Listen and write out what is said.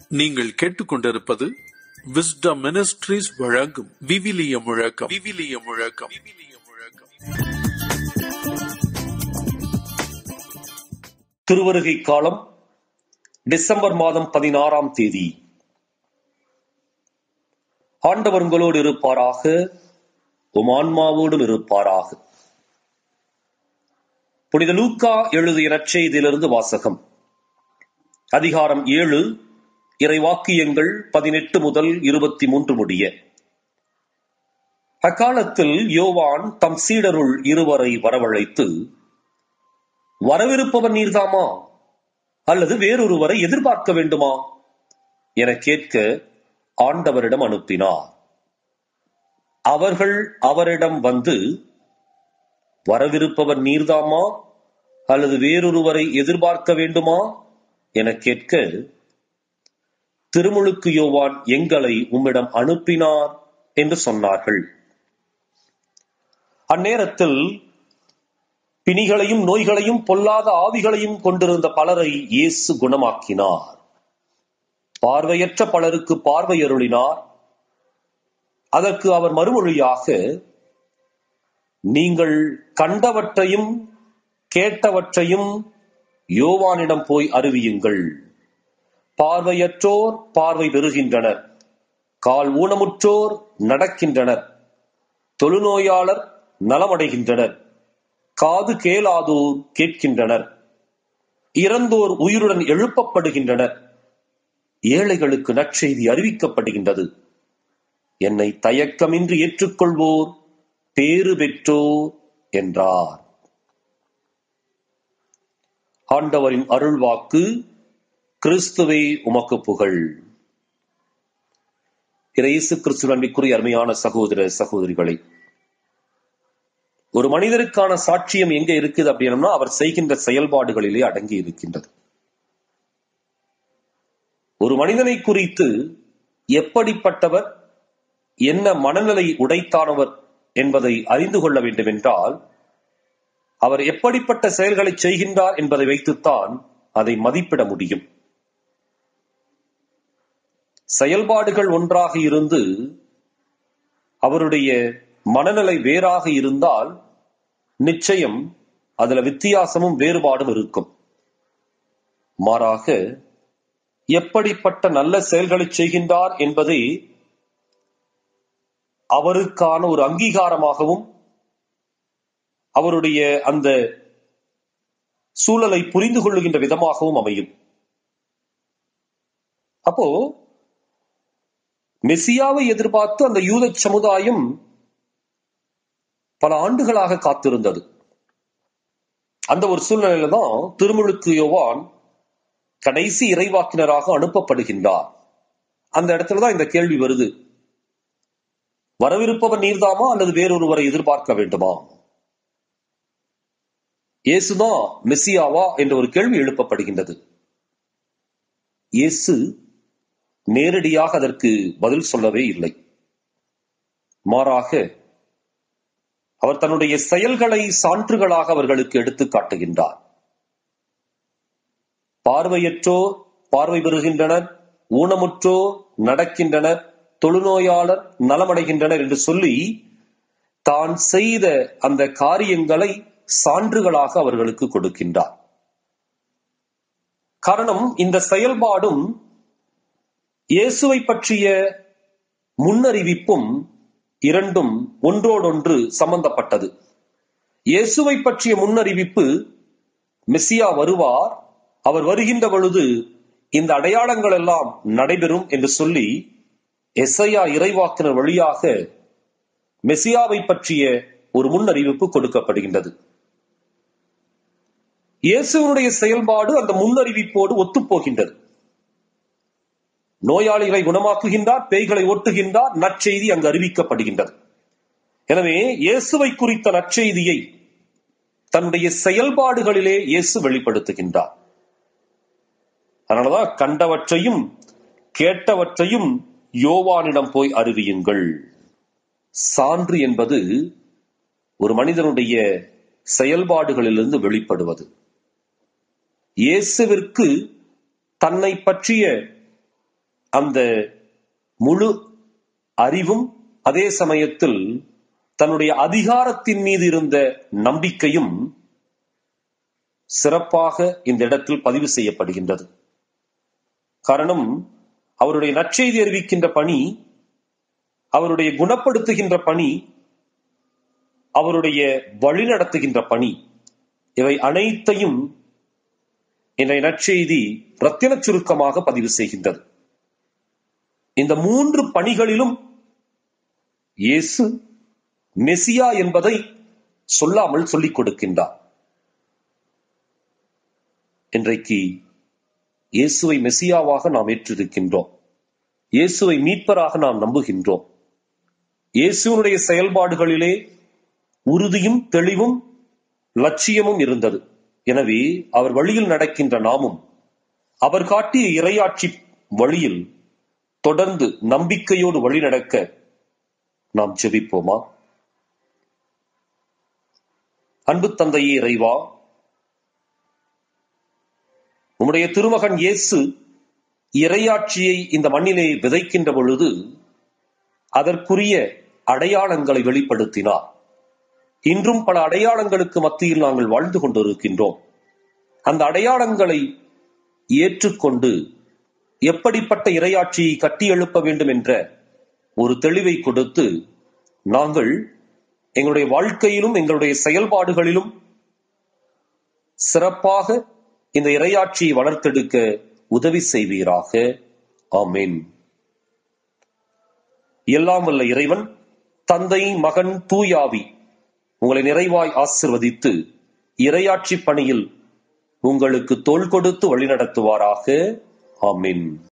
நீங்கள் கேட்டுக்கொண்டிருப்பது wisdom ministries வழங்கும் விவிலிய முழக்கம் விவிலிய முழக்கம் விவிலிய முழக்கம் திருவருகை காலம் டிசம்பர் மாதம் பதினாறாம் தேதி ஆண்டவர் உங்களோடு இருப்பாராக உம் ஆன்மாவோடும் இருப்பாராக புனித லூக்கா எழுதிய நற்செய்தியிலிருந்து வாசகம் அதிகாரம் ஏழு இறைவாக்கியங்கள் பதினெட்டு முதல் இருபத்தி மூன்று முடிய அக்காலத்தில் யோவான் தம் சீடருள் இருவரை வரவழைத்து வரவிருப்பவர் நீர்தாமா அல்லது வேறொருவரை எதிர்பார்க்க வேண்டுமா என கேட்க ஆண்டவரிடம் அனுப்பினார் அவர்கள் அவரிடம் வந்து வரவிருப்பவர் நீர்தாமா அல்லது வேறொருவரை எதிர்பார்க்க வேண்டுமா என கேட்க திருமுழுக்கு யோவான் எங்களை உம்மிடம் அனுப்பினார் என்று சொன்னார்கள் அந்நேரத்தில் பிணிகளையும் நோய்களையும் பொல்லாத ஆவிகளையும் கொண்டிருந்த பலரை இயேசு குணமாக்கினார் பார்வையற்ற பலருக்கு பார்வை அருளினார் அதற்கு அவர் மறுமொழியாக நீங்கள் கண்டவற்றையும் கேட்டவற்றையும் யோவானிடம் போய் அறிவியுங்கள் பார்வையற்றோர் பார்வை பெறுகின்றனர் கால் ஊனமுற்றோர் நடக்கின்றனர் தொழுநோயாளர் நலமடைகின்றனர் காது கேளாதோர் கேட்கின்றனர் இறந்தோர் உயிருடன் எழுப்பப்படுகின்றனர் ஏழைகளுக்கு நற்செய்தி அறிவிக்கப்படுகின்றது என்னை தயக்கமின்றி ஏற்றுக்கொள்வோர் பேறு பெற்றோர் என்றார் ஆண்டவரின் அருள்வாக்கு கிறிஸ்துவே உமக்கு புகழ் இயேசு கிறிஸ்து நன்மைக்குரிய அருமையான சகோதர சகோதரிகளை ஒரு மனிதருக்கான சாட்சியம் எங்க இருக்குது அப்படின்னா அவர் செய்கின்ற செயல்பாடுகளிலே அடங்கி இருக்கின்றது ஒரு மனிதனை குறித்து எப்படிப்பட்டவர் என்ன மனநிலை உடைத்தானவர் என்பதை அறிந்து கொள்ள வேண்டும் என்றால் அவர் எப்படிப்பட்ட செயல்களை செய்கின்றார் என்பதை வைத்துத்தான் அதை மதிப்பிட முடியும் செயல்பாடுகள் ஒன்றாக இருந்து அவருடைய மனநிலை வேறாக இருந்தால் நிச்சயம் அதுல வித்தியாசமும் வேறுபாடும் இருக்கும் மாறாக எப்படிப்பட்ட நல்ல செயல்களை செய்கின்றார் என்பதை அவருக்கான ஒரு அங்கீகாரமாகவும் அவருடைய அந்த சூழலை புரிந்து கொள்ளுகின்ற விதமாகவும் அமையும் அப்போ மெசியாவை எதிர்பார்த்து அந்த யூத சமுதாயம் பல ஆண்டுகளாக காத்திருந்தது அந்த ஒரு சூழ்நிலையில தான் திருமுழுக்கு யோவான் கடைசி இறைவாக்கினராக அனுப்பப்படுகின்றார் அந்த இடத்துலதான் இந்த கேள்வி வருது வரவிருப்பவர் நீர்தாமா அல்லது வேறொருவரை எதிர்பார்க்க வேண்டுமா இயேசுதான் மெஸ்ஸியாவா என்ற ஒரு கேள்வி எழுப்பப்படுகின்றது இயேசு நேரடியாக அதற்கு பதில் சொல்லவே இல்லை மாறாக அவர் தன்னுடைய செயல்களை சான்றுகளாக அவர்களுக்கு எடுத்து காட்டுகின்றார் பார்வையற்றோர் பார்வை பெறுகின்றனர் ஊனமுற்றோர் நடக்கின்றனர் தொழுநோயாளர் நலமடைகின்றனர் என்று சொல்லி தான் செய்த அந்த காரியங்களை சான்றுகளாக அவர்களுக்கு கொடுக்கின்றார் காரணம் இந்த செயல்பாடும் இயேசுவை பற்றிய முன்னறிவிப்பும் இரண்டும் ஒன்றோடொன்று சம்பந்தப்பட்டது இயேசுவை பற்றிய முன்னறிவிப்பு மெஸ்ஸியா வருவார் அவர் வருகின்ற பொழுது இந்த அடையாளங்கள் எல்லாம் நடைபெறும் என்று சொல்லி எஸ்ஐயா இறைவாக்கினர் வழியாக மெசியாவை பற்றிய ஒரு முன்னறிவிப்பு கொடுக்கப்படுகின்றது இயேசுவனுடைய செயல்பாடு அந்த முன்னறிவிப்போடு ஒத்துப்போகின்றது நோயாளிகளை குணமாக்குகின்றார் பேய்களை ஓட்டுகின்றார் நற்செய்தி அங்கு அறிவிக்கப்படுகின்றது எனவே இயேசுவை குறித்த நற்செய்தியை தன்னுடைய செயல்பாடுகளிலே இயேசு வெளிப்படுத்துகின்றார் அதனாலதான் கண்டவற்றையும் கேட்டவற்றையும் யோவானிடம் போய் அறிவியுங்கள் சான்று என்பது ஒரு மனிதனுடைய செயல்பாடுகளிலிருந்து வெளிப்படுவது இயேசுவிற்கு தன்னை பற்றிய அந்த முழு அறிவும் அதே சமயத்தில் தன்னுடைய அதிகாரத்தின் மீது இருந்த நம்பிக்கையும் சிறப்பாக இந்த இடத்தில் பதிவு செய்யப்படுகின்றது காரணம் அவருடைய நற்செய்தி அறிவிக்கின்ற பணி அவருடைய குணப்படுத்துகின்ற பணி அவருடைய வழிநடத்துகின்ற பணி இவை அனைத்தையும் இன்றைய நற்செய்தி ரத்தின சுருக்கமாக பதிவு செய்கின்றது இந்த மூன்று பணிகளிலும் இயேசு மெசியா என்பதை சொல்லாமல் சொல்லிக் கொடுக்கின்றார் இன்றைக்கு இயேசுவை மெசியாவாக நாம் ஏற்றிருக்கின்றோம் இயேசுவை மீட்பராக நாம் நம்புகின்றோம் இயேசுனுடைய செயல்பாடுகளிலே உறுதியும் தெளிவும் லட்சியமும் இருந்தது எனவே அவர் வழியில் நடக்கின்ற நாமும் அவர் காட்டிய இரையாட்சி வழியில் தொடர்ந்து நம்பிக்கையோடு வழி நடக்க நாம் ஜெபிப்போமா அன்பு தந்தையே இறைவா உம்முடைய திருமகன் இயேசு இரையாட்சியை இந்த மண்ணிலே விதைக்கின்ற பொழுது அதற்குரிய அடையாளங்களை வெளிப்படுத்தினார் இன்றும் பல அடையாளங்களுக்கு மத்தியில் நாங்கள் வாழ்ந்து கொண்டிருக்கின்றோம் அந்த அடையாளங்களை ஏற்றுக்கொண்டு எப்படிப்பட்ட இரையாட்சியை கட்டி எழுப்ப வேண்டும் என்ற ஒரு தெளிவை கொடுத்து நாங்கள் எங்களுடைய வாழ்க்கையிலும் எங்களுடைய செயல்பாடுகளிலும் சிறப்பாக இந்த இரையாட்சியை வளர்த்தெடுக்க உதவி செய்வீராக ஆமென் எல்லாம் வல்ல இறைவன் தந்தை மகன் தூயாவி உங்களை நிறைவாய் ஆசிர்வதித்து இரையாட்சி பணியில் உங்களுக்கு தோள் கொடுத்து வழிநடத்துவாராக ஆமென்